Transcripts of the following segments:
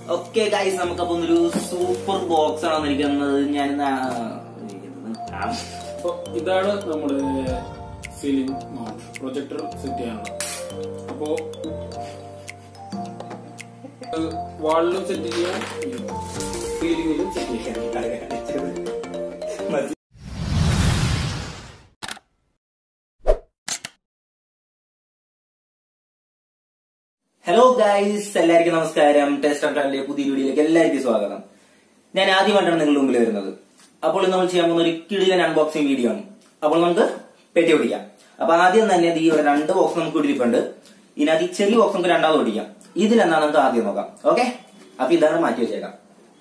Okay guys നമുക്കപ്പോ ഒരു super box ആണ് വന്നിരിക്കുന്നത് ഞാൻ ഇന്ന് ആ, ഇരിക്കുന്നത്. ആ, അപ്പൊ ഇതാണ് നമ്മുടെ സീലിംഗ് മൗണ്ട് പ്രൊജക്ടർ സെറ്റ് ചെയ്യാനുള്ളത് അപ്പോ വാളിലും സെറ്റ് ചെയ്യാം സീലിംഗിലും സെറ്റ് ചെയ്യാം ഹലോ ഗൈസ് എല്ലാവർക്കും നമസ്കാരം ടെസ്റ്റ് ഓഫ് ടാലിലെ പുതിയ വീഡിയോയിലേക്ക് എല്ലാവർക്കും സ്വാഗതം ഞാൻ ആദ്യമായിട്ടാണ് നിങ്ങളുടെ മുമ്പിൽ വരുന്നത് അപ്പോൾ ഇന്ന് നമ്മൾ ചെയ്യാൻ പോകുന്ന ഒരു കിടിലൻ അൺബോക്സിംഗ് വീഡിയോ ആണ് അപ്പോൾ നമുക്ക് പെട്ടി ഓടിക്കാം അപ്പൊ ആദ്യം തന്നെ ഈ ഇവിടെ രണ്ട് ബോക്സ് നമുക്ക് ഇട്ടിരിപ്പുണ്ട് ഇതിനകത്ത് ഈ ചെറിയ ബോക്സ് നമുക്ക് രണ്ടാമത് ഓടിക്കാം ഇതിലെന്താ നമുക്ക് ആദ്യം നോക്കാം ഓക്കെ അപ്പൊ ഇതാണ് മാറ്റി വെച്ചേക്കാം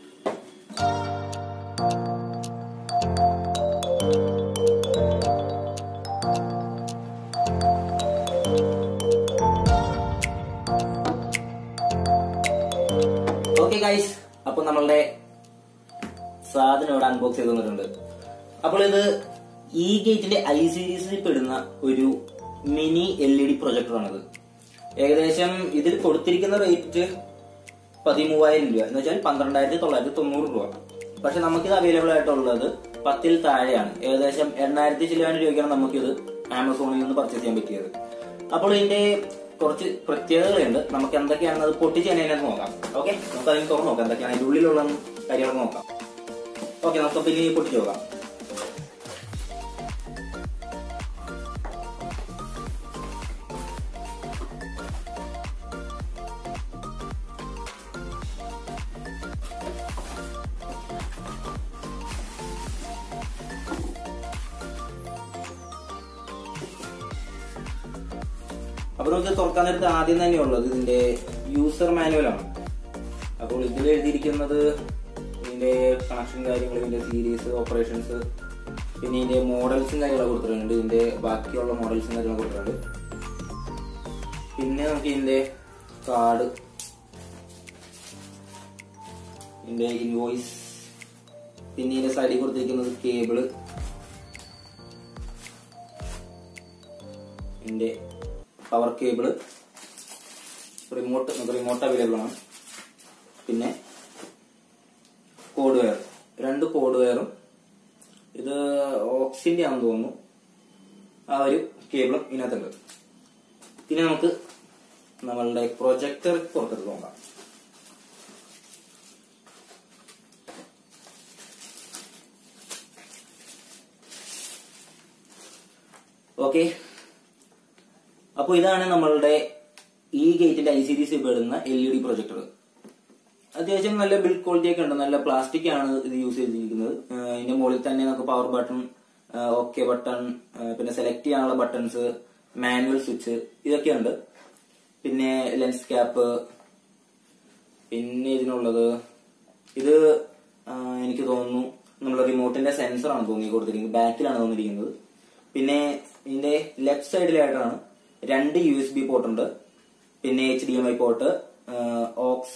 ഓക്കെ ഗൈസ് അപ്പൊ നമ്മളുടെ സാധനം ഇവിടെ അൺബോക്സ് ചെയ്ത് തന്നിട്ടുണ്ട് അപ്പോൾ ഇത് ഈ ഗേറ്റിന്റെ ഐ സീരീസിൽ പെടുന്ന ഒരു mini L E D projector ആണിത് ഏകദേശം ഇതിൽ കൊടുത്തിരിക്കുന്ന റേറ്റ് പതിമൂവായിരം രൂപ എന്ന് വെച്ചാൽ പന്ത്രണ്ടായിരത്തി തൊള്ളായിരത്തി തൊണ്ണൂറ് രൂപ പക്ഷെ നമുക്കിത് അവൈലബിൾ ആയിട്ടുള്ളത് പത്തിൽ താഴെയാണ് ഏകദേശം എണ്ണായിരത്തി ചിലവാനും രൂപയ്ക്കാണ് നമുക്കിത് ആമസോണിൽ നിന്ന് പർച്ചേസ് ചെയ്യാൻ പറ്റിയത് അപ്പോൾ ഇതിന്റെ കുറച്ച് പ്രത്യേകതകളുണ്ട് നമുക്ക് എന്തൊക്കെയാണെന്ന് അത് പൊട്ടിച്ച് തന്നെ അതിനകത്ത് നോക്കാം ഓക്കെ നമുക്ക് അതിന് തുറന്ന് നോക്കാം എന്തൊക്കെയാണ് അതിന്റെ ഉള്ളിലുള്ള കാര്യങ്ങൾ നോക്കാം ഓക്കെ നമുക്ക് പിന്നെ പൊട്ടിച്ച് നോക്കാം അപ്പൊ നമുക്ക് തുറക്കാൻ നേരത്ത് ആദ്യം തന്നെ ഉള്ളത് ഇതിന്റെ യൂസർ മാനുവൽ ആണ് അപ്പോൾ ഇതിൽ എഴുതിയിരിക്കുന്നത് ഇതിന്റെ കണക്ഷൻ കാര്യങ്ങൾ ഇതിന്റെ സീരീസ് ഓപ്പറേഷൻസ് പിന്നെ ഇതിന്റെ മോഡൽസും കാര്യങ്ങളൊക്കെ കൊടുത്തിട്ടുണ്ട് ഇതിന്റെ ബാക്കിയുള്ള മോഡൽസും കാര്യങ്ങളൊക്കെ കൊടുത്തിട്ടുണ്ട് പിന്നെ നമുക്ക് ഇതിന്റെ കാർഡ് ഇതിന്റെ ഇൻവോയ്സ് പിന്നെ ഇതിന്റെ സൈഡിൽ കൊടുത്തിരിക്കുന്നത് കേബിള് ഇതിന്റെ പവർ കേബിള് റിമോട്ട് നമുക്ക് റിമോട്ട് അവൈലബിൾ ആണ് പിന്നെ കോഡ് വയർ രണ്ട് കോഡ് വയറും ഇത് ഓക്സിന്റെ ആണെന്ന് തോന്നുന്നു ആ ഒരു കേബിളും ഇതിനകത്തുണ്ട് പിന്നെ നമുക്ക് നമ്മളുടെ പ്രൊജക്ടർ പുറത്തെടുത്ത് നോക്കാം ഓക്കെ അപ്പോൾ ഇതാണ് നമ്മളുടെ ഈ ഗേറ്റിന്റെ ഐ സീരീസിൽ പെടുന്ന എൽ ഇ ഡി പ്രൊജക്ടർ അത്യാവശ്യം നല്ല ബിൽഡ് ക്വാളിറ്റി ഒക്കെ ഉണ്ട് നല്ല പ്ലാസ്റ്റിക് ആണ് ഇത് യൂസ് ചെയ്തിരിക്കുന്നത് ആഹ് ഇതിന്റെ മുകളിൽ തന്നെ നമുക്ക് പവർ ബട്ടൺ ഓക്കെ ബട്ടൺ പിന്നെ സെലക്ട് ചെയ്യാനുള്ള ബട്ടൺസ് മാനുവൽ സ്വിച്ച് ഇതൊക്കെ ഉണ്ട് പിന്നെ ലെൻസ് ക്യാപ്പ് പിന്നെ ഇതിനുള്ളത് ഇത് ആഹ് എനിക്ക് തോന്നുന്നു നമ്മുടെ റിമോട്ടിന്റെ സെൻസർ ആണ് തോന്നി കൊടുത്തിരിക്കുന്നത് ബാക്കിലാണ് തോന്നിയിരിക്കുന്നത് പിന്നെ ഇതിന്റെ ലെഫ്റ്റ് സൈഡിലായിട്ടാണ് രണ്ട് യു എസ് ബി പോർട്ട് ഉണ്ട് പിന്നെ H D M I port aux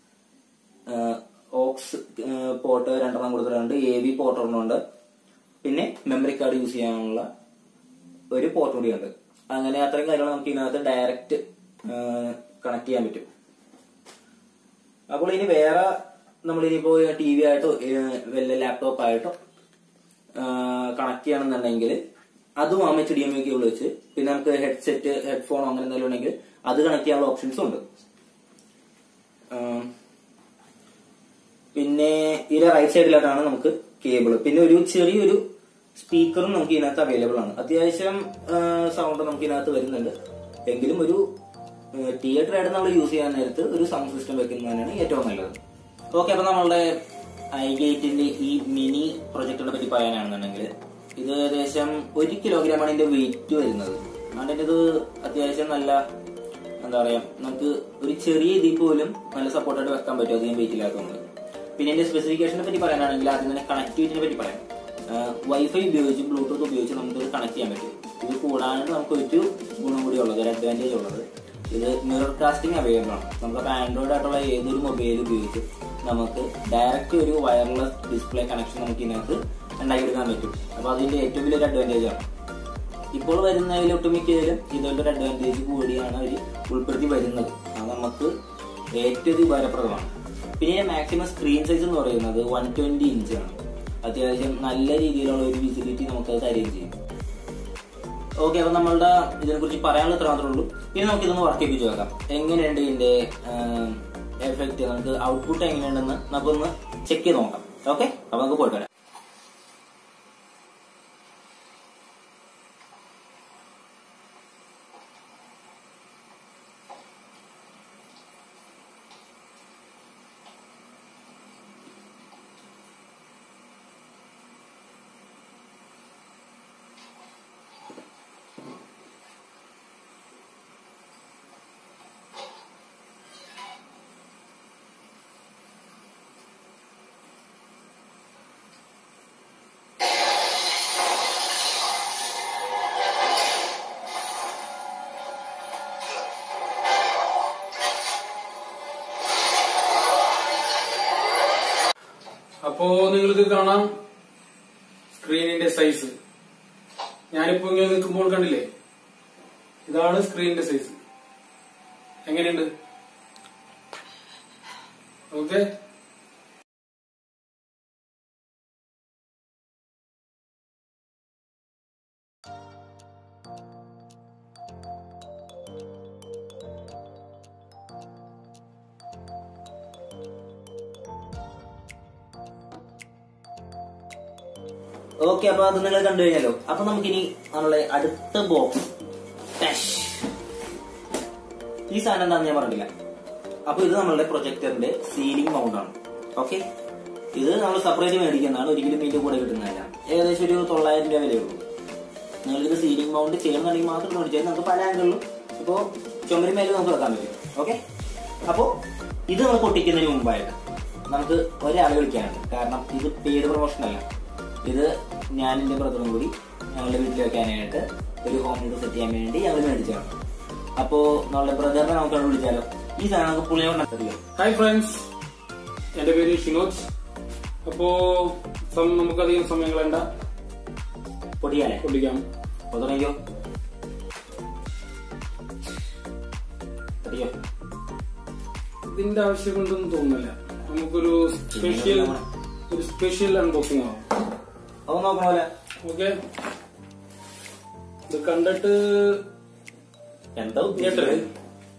aux port രണ്ടെണ്ണം കൊടുത്തിട്ടുണ്ട് എ വി പോർട്ട് ഒരെണ്ണമുണ്ട് പിന്നെ മെമ്മറി കാർഡ് യൂസ് ചെയ്യാനുള്ള ഒരു പോർട്ട് കൂടിയുണ്ട് അങ്ങനെ അത്രയും കാര്യങ്ങൾ നമുക്ക് ഇതിനകത്ത് ഡയറക്റ്റ് കണക്ട് ചെയ്യാൻ പറ്റും അപ്പോൾ ഇനി വേറെ നമ്മൾ ഇനിയിപ്പോ ടി വി ആയിട്ടോ ഏഹ് വല്ല ലാപ്ടോപ്പ് ആയിട്ടോ കണക്ട് ചെയ്യണമെന്നുണ്ടെങ്കിൽ അതും ആം H D M I cable വെച്ച് പിന്നെ നമുക്ക് ഹെഡ്സെറ്റ് ഹെഡ്ഫോൺ അങ്ങനെ എന്തെങ്കിലും ഉണ്ടെങ്കിൽ അത് കണക്ട് ചെയ്യാനുള്ള ഓപ്ഷൻസും ഉണ്ട് ആം, പിന്നെ ഇതിന്റെ റൈറ്റ് സൈഡിലായിട്ടാണ് നമുക്ക് കേബിൾ പിന്നെ ഒരു ചെറിയൊരു സ്പീക്കറും നമുക്ക് ഇതിനകത്ത് അവൈലബിൾ ആണ് അത്യാവശ്യം സൗണ്ട് നമുക്ക് ഇതിനകത്ത് വരുന്നുണ്ട് എങ്കിലും ഒരു തിയേറ്റർ ആയിട്ട് നമ്മൾ യൂസ് ചെയ്യാൻ നേരത്ത് ഒരു സൗണ്ട് സിസ്റ്റം വെക്കുന്നതാണ് ഏറ്റവും നല്ലത് ഓക്കെ അപ്പൊ നമ്മളുടെ ഐ ഗേറ്റിന്റെ ഈ മിനി പ്രൊജക്ടറിനെ പറ്റി പറയാനാണെന്നുണ്ടെങ്കിൽ ഇത് ഏകദേശം ഒരു കിലോഗ്രാം ആണ് ഇതിന്റെ വെയിറ്റ് വരുന്നത് അതുകൊണ്ട് ഇത് അത്യാവശ്യം നല്ല എന്താ പറയാ നമുക്ക് ഒരു ചെറിയ ഇതിൽ പോലും നല്ല സപ്പോർട്ടായിട്ട് വെക്കാൻ പറ്റും അധികം വെയിറ്റ് ഇല്ലാത്തതുകൊണ്ട് പിന്നെ ഇതിന്റെ സ്പെസിഫിക്കേഷനെ പറ്റി പറയാനാണെങ്കിൽ ആദ്യം തന്നെ കണക്ടിവിറ്റിനെ പറ്റി പറയാം വൈഫൈ ഉപയോഗിച്ച് ബ്ലൂടൂത്ത് ഉപയോഗിച്ച് നമുക്ക് ഇത് കണക്ട് ചെയ്യാൻ പറ്റും ഇത് കൂടാണ്ട് നമുക്ക് ഒരു ഗുണം കൂടി ഉള്ളത് ഒരു അഡ്വാൻറ്റേജ് ഉള്ളത് ഇത് മിറർ കാസ്റ്റിംഗ് അവൈലബിൾ ആണ് നമുക്കപ്പോൾ ആൻഡ്രോയിഡ് ആയിട്ടുള്ള ഏതൊരു മൊബൈൽ ഉപയോഗിച്ച് നമുക്ക് ഡയറക്റ്റ് ഒരു വയർലെസ് ഡിസ്പ്ലേ കണക്ഷൻ നമുക്ക് ഇതിനകത്ത് ഉണ്ടാക്കിയെടുക്കാൻ പറ്റും അപ്പോൾ അതിന്റെ ഏറ്റവും വലിയൊരു അഡ്വാൻറ്റേജ് ആണ് ഇപ്പോൾ വരുന്നതിൽ ഒട്ടുമിക്കതിലും ഇതുകൊണ്ട് ഒരു അഡ്വാൻറ്റേജ് കൂടിയാണ് അവർ ഉൾപ്പെടുത്തി വരുന്നത് അത് നമുക്ക് ഏറ്റവും ഉപകാരപ്രദമാണ് പിന്നെ മാക്സിമം സ്ക്രീൻ സൈസ് എന്ന് പറയുന്നത് വൺ ട്വന്റി ഇഞ്ച് ആണ് അത്യാവശ്യം നല്ല രീതിയിലുള്ള ഒരു വിസിബിലിറ്റി നമുക്ക് അത് തരുകയും ചെയ്യും ഓക്കെ അപ്പൊ നമ്മളുടെ ഇതിനെ കുറിച്ച് പറയാനുള്ള ഇത്ര മാത്രമേ ഉള്ളൂ പിന്നെ നമുക്ക് ഇതൊന്ന് വർക്ക് ചെയ്യിപ്പിച്ച് നോക്കാം എങ്ങനെയുണ്ട് ഇതിന്റെ എഫക്റ്റ് നമുക്ക് ഔട്ട്പുട്ട് എങ്ങനെയുണ്ടെന്ന് നമുക്കൊന്ന് ചെക്ക് ചെയ്ത് നോക്കാം ഓക്കെ അപ്പൊ നമുക്ക് പോയിട്ട് വരാം അപ്പോ നിങ്ങൾക്ക് കാണാം സ്ക്രീനിന്റെ സൈസ് ഞാനിപ്പോ ഇങ്ങനെ നിൽക്കുമ്പോൾ കണ്ടില്ലേ ഇതാണ് സ്ക്രീനിന്റെ സൈസ് എങ്ങനെയുണ്ട് ഓക്കെ ഓക്കെ അപ്പൊ അത് നിങ്ങൾ കണ്ടു കഴിഞ്ഞാലോ അപ്പൊ നമുക്കിനി നമ്മളെ അടുത്ത ബോക്സ് ഈ സാധനം എന്താണെന്ന് ഞാൻ പറഞ്ഞില്ല അപ്പൊ ഇത് നമ്മളുടെ പ്രൊജക്ടറിന്റെ സീലിംഗ് മൗണ്ട് ആണ് ഓക്കെ ഇത് നമ്മൾ സെപ്പറേറ്റ് മേടിക്കുന്നതാണ് ഒരിക്കലും ഇതിന്റെ കൂടെ കിട്ടുന്നതല്ല ഏകദേശം ഒരു തൊള്ളായിരം രൂപ വിലയുള്ളൂ നിങ്ങൾക്കിത് സീലിംഗ് മൗണ്ട് ചെയ്യണമെന്നുണ്ടെങ്കിൽ മാത്രം മേടിച്ചാൽ നമുക്ക് പല ആംഗിളിലും ഇപ്പോ ചുമരി മേലെ നമുക്ക് വെക്കാൻ പറ്റും ഓക്കെ അപ്പോ ഇത് നമ്മൾ പൊട്ടിക്കുന്നതിന് മുമ്പായിട്ട് നമുക്ക് ഒരാളെ വിളിക്കാനുണ്ട് കാരണം ഇത് പെയ്ഡ് പ്രൊമോഷൻ അല്ല ഇത് ഞാൻ എന്റെ ബ്രദറും കൂടി ഞങ്ങളുടെ വീട്ടിൽ വെക്കാനായിട്ട് ഒരു ഹോം വീട് സെറ്റ് ചെയ്യാൻ വേണ്ടി ഞങ്ങൾ മേടിച്ചതാണ് അപ്പോ നമ്മളുടെ ബ്രദറിനെ നമുക്ക് അവിടെ വിളിച്ചാലോ ഈ സാധനം നമുക്ക് പുള്ളിയോട് അറിയാം ഹായ് ഫ്രണ്ട്സ് എന്റെ പേര് ഷിനോജ് അപ്പോ സം- നമുക്കധികം സമയം കളയണ്ട പൊടിയാലേ പൊട്ടിക്കാം അപ്പൊ തുടങ്ങിയോ അറിയോ ഇതിന്റെ ആവശ്യമുണ്ടെന്ന് തോന്നുന്നില്ല നമുക്കൊരു സ്പെഷ്യൽ ഒരു സ്പെഷ്യൽ അൺബോക്സിംഗ് ആവും അത് നോക്കണോലെ ഓക്കെ ഇത് കണ്ടിട്ട് എന്താ ഞെട്ടല്. ഉദ്ദേശിച്ചത്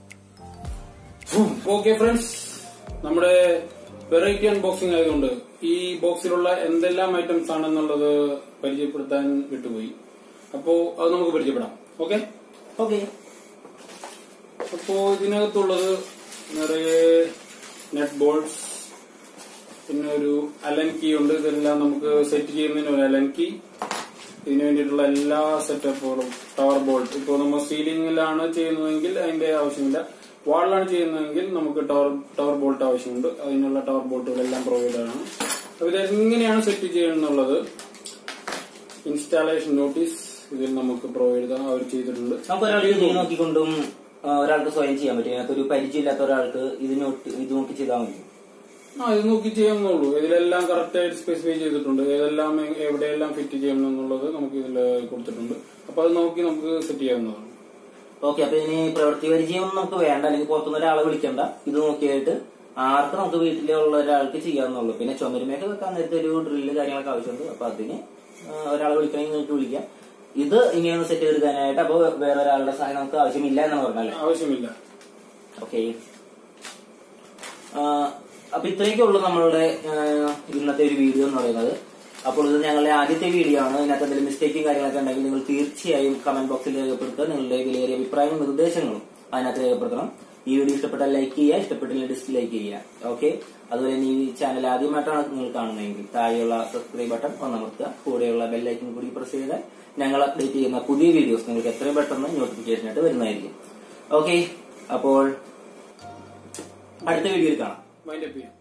ഓക്കെ ഫ്രണ്ട്സ് നമ്മുടെ വെറൈറ്റി അൺബോക്സിംഗ് ആയതുകൊണ്ട് ഈ ബോക്സിലുള്ള എന്തെല്ലാം ഐറ്റംസ് ആണെന്നുള്ളത് പരിചയപ്പെടുത്താൻ വിട്ടുപോയി അപ്പോ അത് നമുക്ക് പരിചയപ്പെടാം ഓക്കെ ഓക്കെ അപ്പോ ഇതിനകത്തുള്ളത് നിറയെ നെറ്റ് ബോൾസ് പിന്നെ ഒരു അലൻ കീ ഉണ്ട് ഇതെല്ലാം നമുക്ക് സെറ്റ് ചെയ്യുന്നതിന് ഒരു അലൻ കീ ഇതിനു വേണ്ടിയിട്ടുള്ള എല്ലാ സെറ്റപ്പുകളും ടവർ ബോൾട്ട് ഇപ്പോൾ നമ്മൾ സീലിംഗിലാണ് ചെയ്യുന്നതെങ്കിൽ അതിന്റെ ആവശ്യമില്ല വാളിലാണ് ചെയ്യുന്നതെങ്കിൽ നമുക്ക് ടവർ ടവർ ബോൾട്ട് ആവശ്യമുണ്ട് അതിനുള്ള ടവർ ബോൾട്ടുകളെല്ലാം പ്രൊവൈഡ് ആണ് അപ്പൊ ഇത് എങ്ങനെയാണ് സെറ്റ് ചെയ്യുന്നുള്ളത് ഇൻസ്റ്റാളേഷൻ നോട്ടീസ് ഇതിൽ നമുക്ക് പ്രൊവൈഡ് ചെയ്താൽ അവർ ചെയ്തിട്ടുണ്ട് നമുക്ക് ഒരാൾക്ക് ഇത് നോക്കിക്കൊണ്ടും ആ, ഒരാൾക്ക് സ്വയം ചെയ്യാൻ പറ്റും അതിനകത്ത് ഒരു പരിചയമില്ലാത്ത ഒരാൾക്ക് ഇത് നോക്കി ഇത് നോക്കി ചെയ്താൽ മതി ആ ഇത് നോക്കി ചെയ്യാവുന്നുള്ളൂ ഇതിലെല്ലാം കറക്റ്റ് ആയിട്ട് സ്പെസിഫൈ ചെയ്തിട്ടുണ്ട് ഏതെല്ലാം എ- എവിടെയെല്ലാം ഫിറ്റ് ചെയ്യണം എന്നുള്ളത് നമുക്ക് ഇതിൽ കൊടുത്തിട്ടുണ്ട് അപ്പൊ അത് നോക്കി നമുക്ക് സെറ്റ് ചെയ്യാവുന്നതാണ് ഓക്കെ അപ്പൊ ഇനി പ്രവൃത്തി പരിചയം ഒന്നും നമുക്ക് വേണ്ട അല്ലെങ്കിൽ പുറത്തുനിന്ന് ഒരാളെ വിളിക്കണ്ട ഇത് നോക്കിയായിട്ട് ആർക്ക് നമുക്ക് വീട്ടിലുള്ള ഒരാൾക്ക് ചെയ്യാവുന്നുള്ളൂ പിന്നെ ചുമരുമയൊക്കെ വെക്കാൻ നേരത്തെ ഒരു ഡ്രില്ല് കാര്യങ്ങളൊക്കെ ആവശ്യമുണ്ട് അപ്പൊ അതിന് ആ, ഒരാളെ വിളിക്കണമെങ്കിൽ നിങ്ങൾക്ക് വിളിക്കാം ഇത് ഇങ്ങനെ ഒന്ന് സെറ്റ് ചെയ്തെടുക്കാനായിട്ട് അപ്പൊ വേറെ ഒരാളുടെ സഹായം നമുക്ക് ആവശ്യമില്ല എന്നാണ് പറഞ്ഞല്ലേ ആവശ്യമില്ല ഓക്കെ അപ്പൊ ഇത്രയൊക്കെ ഉള്ളൂ നമ്മളുടെ ആ, ഇന്നത്തെ ഒരു വീഡിയോ എന്ന് പറയുന്നത് അപ്പോൾ ഇത് ഞങ്ങളുടെ ആദ്യത്തെ വീഡിയോ ആണ് ഇതിനകത്ത് എന്തെങ്കിലും മിസ്റ്റേക്കും കാര്യങ്ങളൊക്കെ ഉണ്ടെങ്കിൽ നിങ്ങൾ തീർച്ചയായും കമന്റ് ബോക്സിൽ രേഖപ്പെടുത്തുക നിങ്ങളുടെ വിലയേറിയ അഭിപ്രായവും നിർദ്ദേശങ്ങളും അതിനകത്ത് രേഖപ്പെടുത്തണം ഈ വീഡിയോ ഇഷ്ടപ്പെട്ടാൽ ലൈക്ക് ചെയ്യുക ഇഷ്ടപ്പെട്ടില്ല ഡിസ്ലൈക്ക് ചെയ്യുക ഓക്കെ അതുപോലെ തന്നെ ഈ ചാനൽ ആദ്യമായിട്ടാണ് നിങ്ങൾ കാണുന്നതെങ്കിൽ താഴെയുള്ള സബ്സ്ക്രൈബ് ബട്ടൺ ഒന്നമർത്തുക കൂടെയുള്ള ബെല്ലൈക്കൻ കൂടി പ്രസ് ചെയ്താൽ ഞങ്ങൾ അപ്ഡേറ്റ് ചെയ്യുന്ന പുതിയ വീഡിയോസ് നിങ്ങൾക്ക് എത്രയും പെട്ടെന്ന് നോട്ടിഫിക്കേഷൻ ആയിട്ട് വരുന്നതായിരിക്കും ഓക്കെ അപ്പോൾ അടുത്ത വീഡിയോയിൽ കാണാം മൈൻഡപ്പ് ചെയ്യാം